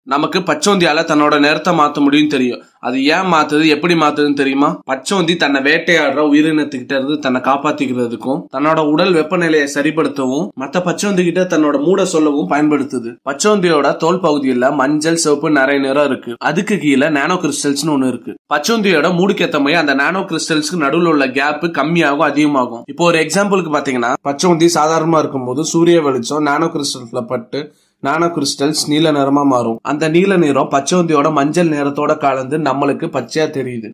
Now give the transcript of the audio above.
நமக்கு பச்சோந்தியால தன்னோட நேரத்தை மாத்த முடியும் தெரியும் அது ஏன் மாத்துது எப்படி மாத்துதுன்னு தெரியுமா பச்சோந்தி தன்னை வேட்டையாடுற உயிரினத்துக்கிட்ட இருந்து தன்னை காப்பாத்திக்கிறதுக்கும் தன்னோட உடல் வெப்பநிலையை சரிப்படுத்தவும் மத்த பச்சோந்தி கிட்ட தன்னோட மூட சொல்லவும் பயன்படுத்துது பச்சோந்தியோட தோல் பகுதியில மஞ்சள் சிவப்பு நிறைய நிறம் இருக்கு அதுக்கு கீழே நானோ கிறிஸ்டல்ஸ்னு ஒண்ணு இருக்கு பச்சோந்தியோட மூடுக்கேத்த மாதிரி அந்த நானோ கிறிஸ்டல்ஸ்க்கு நடுவுல உள்ள கேப் கம்மியாகும் அதிகமாகும் இப்போ ஒரு எக்ஸாம்பிளுக்கு பாத்தீங்கன்னா பச்சோந்தி சாதாரணமா இருக்கும்போது சூரிய வெளிச்சம் நானோ கிறிஸ்டல்ஸ்ல பட்டு நானோ கிறிஸ்டல்ஸ் நீல நிறமா மாறும் அந்த நீல நிறம் பச்சோந்தியோட மஞ்சள் நிறத்தோட கலந்து நம்மளுக்கு பச்சையா தெரியுது